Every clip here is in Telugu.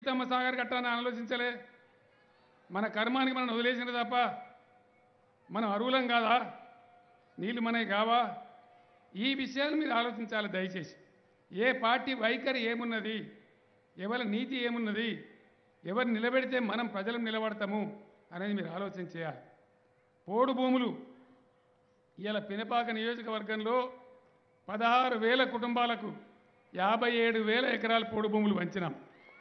సీతమ్మ సాగర్ కట్టాలని ఆలోచించలే మన కర్మానికి మనం వదిలేసిన తప్ప మనం అరువులం కాదా నీళ్ళు మనకి కావా ఈ విషయాలు మీరు ఆలోచించాలి దయచేసి ఏ పార్టీ వైఖరి ఏమున్నది ఎవరి నీతి ఏమున్నది ఎవరు నిలబెడితే మనం ప్రజలు నిలబడతాము అనేది మీరు ఆలోచన చేయాలి పోడు భూములు ఇలా పినపాక నియోజకవర్గంలో పదహారు వేల కుటుంబాలకు యాభై ఏడు వేల ఎకరాల పోడు భూములు పంచినాం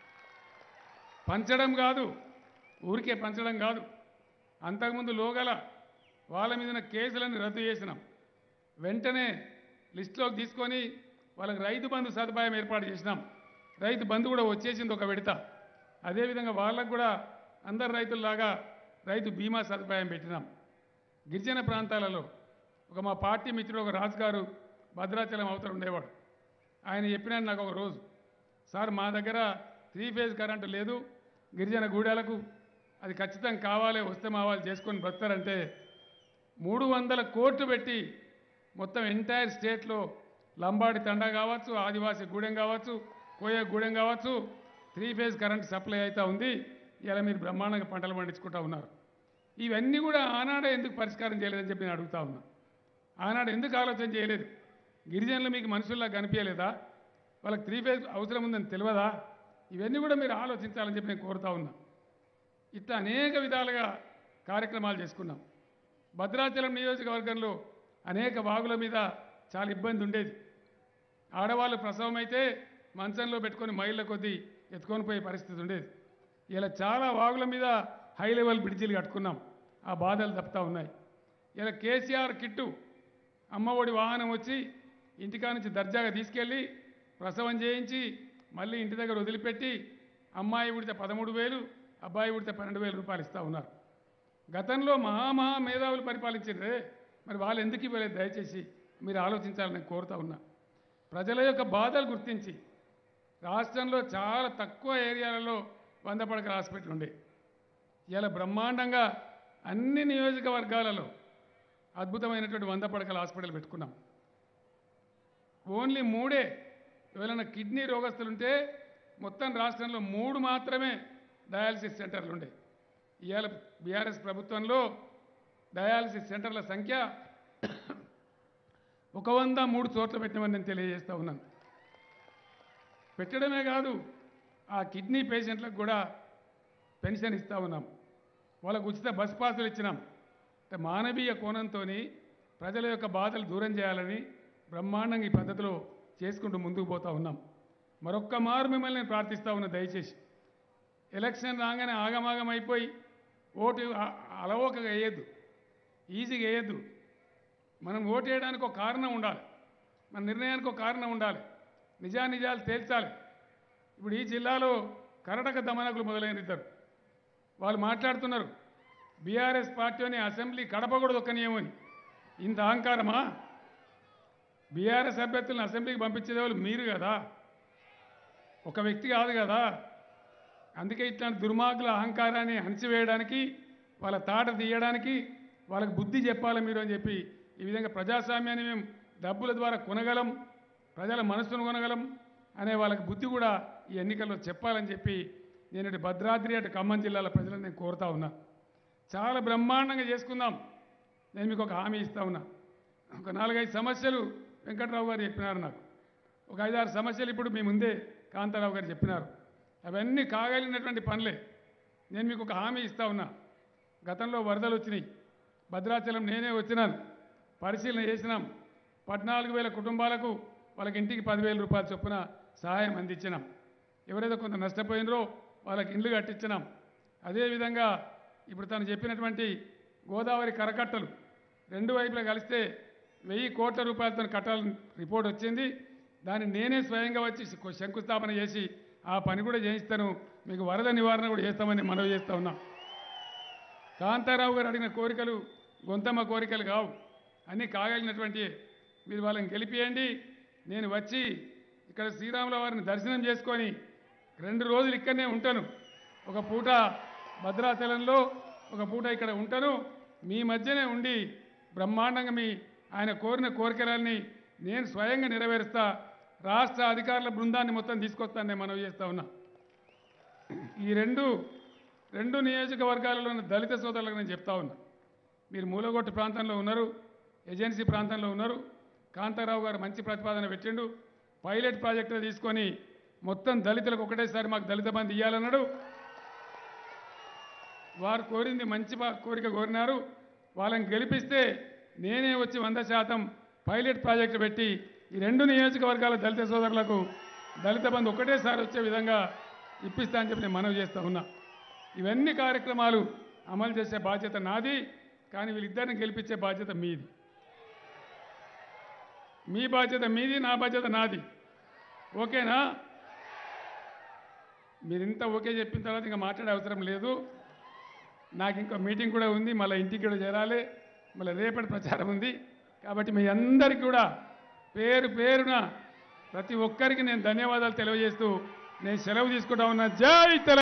పంచడం కాదు ఊరికే పంచడం కాదు అంతకుముందు లోగల వాళ్ళ మీద ఉన్న కేసులను రద్దు చేసినాం వెంటనే లిస్టులోకి తీసుకొని వాళ్ళకి రైతు బంధు సదుపాయం ఏర్పాటు చేసినాం రైతు బంధు కూడా వచ్చేసింది ఒక విడత అదేవిధంగా వాళ్ళకు కూడా అందరు రైతుల్లాగా రైతు బీమా సదుపాయం పెట్టినాం గిరిజన ప్రాంతాలలో ఒక మా పార్టీ మిత్రుడు ఒక రాజు గారు భద్రాచలం అవతల ఉండేవాడు ఆయన చెప్పినాడు నాకు ఒక రోజు సార్ మా దగ్గర త్రీ ఫేజ్ కరెంటు లేదు గిరిజన గూడాలకు అది ఖచ్చితంగా కావాలి వస్తే మా వాళ్ళు చేసుకొని బ్రతారంటే మూడు వందల కోట్లు పెట్టి మొత్తం ఎంటైర్ స్టేట్లో లంబాడి తండా కావచ్చు ఆదివాసీ గూడెం కావచ్చు కోయ గూడెం కావచ్చు త్రీ ఫేజ్ కరెంట్ సప్లై అవుతా ఉంది ఇలా మీరు బ్రహ్మాండంగా పంటలు పండించుకుంటా ఉన్నారు ఇవన్నీ కూడా ఆనాడే ఎందుకు పరిష్కారం చేయలేదని చెప్పి నేను అడుగుతా ఉన్నా ఆనాడు ఎందుకు ఆలోచన చేయలేదు గిరిజనులు మీకు మనుషుల్లా కనిపించలేదా వాళ్ళకి త్రీ ఫేజ్ అవసరం ఉందని తెలియదా ఇవన్నీ కూడా మీరు ఆలోచించాలని చెప్పి నేను కోరుతా ఉన్నా ఇట్లా అనేక విధాలుగా కార్యక్రమాలు చేసుకున్నాం భద్రాచలం నియోజకవర్గంలో అనేక వాగుల మీద చాలా ఇబ్బంది ఉండేది ఆడవాళ్ళు ప్రసవం అయితే మంచంలో పెట్టుకొని మైళ్ళ కొద్దీ ఎత్తుకొని పోయే పరిస్థితి ఉండేది ఇలా చాలా వాగుల మీద హై లెవెల్ బ్రిడ్జిలు కట్టుకున్నాం ఆ బాధలు తప్పుతా ఉన్నాయి ఇలా కేసీఆర్ కిట్టు అమ్మఒడి వాహనం వచ్చి ఇంటికా నుంచి దర్జాగా తీసుకెళ్ళి ప్రసవం చేయించి మళ్ళీ ఇంటి దగ్గర వదిలిపెట్టి అమ్మాయి ఉడితే పదమూడు వేలు అబ్బాయి ఉడితే పన్నెండు వేల రూపాయలు ఇస్తూ ఉన్నారు గతంలో మహా మహా మేధావులు పరిపాలించారే మరి వాళ్ళు ఎందుకు ఇవ్వలేదు దయచేసి మీరు ఆలోచించాలని నేను కోరుతా ఉన్నా ప్రజల యొక్క బాధలు గుర్తించి రాష్ట్రంలో చాలా తక్కువ ఏరియాలలో వంద పడకల హాస్పిటల్ ఉండే ఇలా బ్రహ్మాండంగా అన్ని నియోజకవర్గాలలో అద్భుతమైనటువంటి వంద పడకల హాస్పిటల్ పెట్టుకున్నాం ఓన్లీ మూడే ఎవరైనా కిడ్నీ రోగస్తులుంటే మొత్తం రాష్ట్రంలో మూడు మాత్రమే డయాలసిస్ సెంటర్లు ఉండే ఇవాళ బీఆర్ఎస్ ప్రభుత్వంలో డయాలసిస్ సెంటర్ల సంఖ్య ఒక వంద మూడు చోట్ల పెట్టినామని నేను తెలియజేస్తా ఉన్నాను పెట్టడమే కాదు ఆ కిడ్నీ పేషెంట్లకు కూడా పెన్షన్ ఇస్తూ ఉన్నాం వాళ్ళకు ఉచిత బస్ పాసులు ఇచ్చినాం అంటే మానవీయ కోణంతో ప్రజల యొక్క బాధలు దూరం చేయాలని బ్రహ్మాండంగా ఈ పద్ధతిలో చేసుకుంటూ ముందుకు పోతా ఉన్నాం మరొక్క మారు మిమ్మల్ని నేను ప్రార్థిస్తా ఉన్నా దయచేసి ఎలక్షన్ రాగానే ఆగమాగం అయిపోయి ఓటు అ- అలవోకగా వేయద్దు ఈజీగా వేయద్దు మనం ఓటు వేయడానికి ఒక కారణం ఉండాలి మన నిర్ణయానికి ఒక కారణం ఉండాలి నిజానిజాలు తేల్చాలి ఇప్పుడు ఈ జిల్లాలో కరటక దమనకులు మొదలైన ఇద్దరు వాళ్ళు మాట్లాడుతున్నారు బీఆర్ఎస్ పార్టీని అసెంబ్లీ కడప కూడా దొక్కనీయమని ఇంత అహంకారమా బీఆర్ఎస్ అభ్యర్థులను అసెంబ్లీకి పంపించేది వాళ్ళు మీరు కదా ఒక వ్యక్తి కాదు కదా అందుకే ఇట్లాంటి దుర్మార్గుల అహంకారాన్ని అణిచివేయడానికి వాళ్ళ తాట తీయడానికి వాళ్ళకి బుద్ధి చెప్పాలి మీరు అని చెప్పి ఈ విధంగా ప్రజాస్వామ్యాన్ని మేము డబ్బుల ద్వారా కొనగలం ప్రజల మనస్సును కొనగలం అనే వాళ్ళకి బుద్ధి కూడా ఈ ఎన్నికల్లో చెప్పాలని చెప్పి నేను ఇటు భద్రాద్రి అటు ఖమ్మం జిల్లాల ప్రజలను నేను కోరుతా ఉన్నా చాలా బ్రహ్మాండంగా చేసుకుందాం నేను మీకు ఒక హామీ ఇస్తా ఉన్నా ఒక నాలుగైదు సమస్యలు వెంకట్రావు గారు చెప్పినారు నాకు ఒక ఐదారు సమస్యలు ఇప్పుడు మీ ముందే కాంతారావు గారు చెప్పినారు అవన్నీ కాగలిగినటువంటి పనులే నేను మీకు ఒక హామీ ఇస్తా ఉన్నా గతంలో వరదలు వచ్చినాయి భద్రాచలం నేనే వచ్చినాను పరిశీలన చేసినాం పద్నాలుగు వేల కుటుంబాలకు వాళ్ళకి ఇంటికి పదివేల రూపాయల చొప్పున సహాయం అందించినాం ఎవరైతే కొంత నష్టపోయినరో వాళ్ళకి ఇండ్లు కట్టించినాం అదేవిధంగా ఇప్పుడు తను చెప్పినటువంటి గోదావరి కరకట్టలు రెండు వైపులా కలిస్తే వెయ్యి కోట్ల రూపాయలతో కట్టాలని రిపోర్ట్ వచ్చింది దాన్ని నేనే స్వయంగా వచ్చి శ- శంకుస్థాపన చేసి ఆ పని కూడా చేయిస్తాను మీకు వరద నివారణ కూడా చేస్తామని మనవి చేస్తా ఉన్నాం కాంతారావు గారు అడిగిన కోరికలు గొంతమ్మ కోరికలు కావు అన్నీ కాగలిగినటువంటి మీరు వాళ్ళని గెలిపియండి నేను వచ్చి ఇక్కడ శ్రీరాముల వారిని దర్శనం చేసుకొని రెండు రోజులు ఇక్కడనే ఉంటాను ఒక పూట భద్రాచలంలో ఒక పూట ఇక్కడ ఉంటాను మీ మధ్యనే ఉండి బ్రహ్మాండంగా మీ ఆయన కోరిన కోరికలన్నీ నేను స్వయంగా నెరవేరుస్తా రాష్ట్ర అధికారుల బృందాన్ని మొత్తం తీసుకొస్తాను నేను మనవి చేస్తా ఉన్నా ఈ రెండు రెండు నియోజకవర్గాలలో ఉన్న దళిత సోదరులకు నేను చెప్తా ఉన్నా మీరు మూలగొట్టు ప్రాంతంలో ఉన్నారు ఏజెన్సీ ప్రాంతంలో ఉన్నారు కాంతారావు గారు మంచి ప్రతిపాదన పెట్టిండు పైలట్ ప్రాజెక్టు తీసుకొని మొత్తం దళితులకు ఒకటేసారి మాకు దళిత బంధు ఇవ్వాలన్నాడు వారు కోరింది మంచి బా- కోరిక కోరినారు వాళ్ళని గెలిపిస్తే నేనే వచ్చి వంద శాతం పైలట్ ప్రాజెక్టు పెట్టి ఈ రెండు నియోజకవర్గాల దళిత సోదరులకు దళిత బంధు ఒకటేసారి వచ్చే విధంగా ఇప్పిస్తా అని చెప్పి నేను మనవి చేస్తా ఉన్నా ఇవన్నీ కార్యక్రమాలు అమలు చేసే బాధ్యత నాది కానీ వీళ్ళిద్దరిని గెలిపించే బాధ్యత మీది మీ బాధ్యత మీది నా బాధ్యత నాది ఓకేనా మీరు ఇంత ఓకే చెప్పిన తర్వాత ఇంకా మాట్లాడే అవసరం లేదు నాకు ఇంకో మీటింగ్ కూడా ఉంది మళ్ళీ ఇంటికి కూడా చేరాలి మళ్ళీ రేపటి ప్రచారం ఉంది కాబట్టి మీ అందరికీ కూడా పేరు పేరున ప్రతి ఒక్కరికి నేను ధన్యవాదాలు తెలియజేస్తూ నేను సెలవు తీసుకుంటా ఉన్నా జై తెలంగాణ